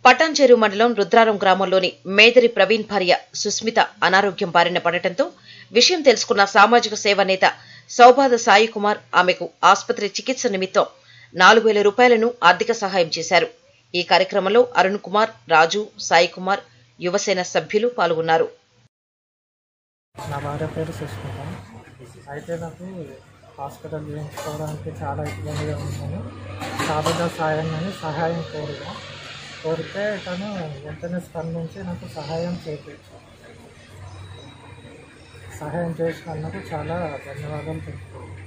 పటాన్చెరు మండలం రుద్రారం గ్రామంలోని మేదరి ప్రవీణ్ భార్య సుస్మిత అనారోగ్యం బారిన పడటంతో విషయం తెలుసుకున్న సామాజిక సేవ నేత సౌబాద సాయి కుమార్ ఆమెకు ఆసుపత్రి చికిత్స నిమిత్తం నాలుగు వేల రూపాయలను ఆర్థిక సహాయం చేశారు ఈ కార్యక్రమంలో అరుణ్ కుమార్ రాజు సాయి కుమార్ యువసేన సభ్యులు పాల్గొన్నారు నా భార్య పేరు సుష్మిత అయితే నాకు హాస్పిటల్ చేయించుకోవడానికి చాలా ఇబ్బందిగా ఉందని సాబద సాయం అని సహాయం కోరిగా కోరితే తను వెంటనే స్పందించి నాకు సహాయం చేయించారు సహాయం చేసినందుకు చాలా ధన్యవాదాలు తెలుపుతున్నాను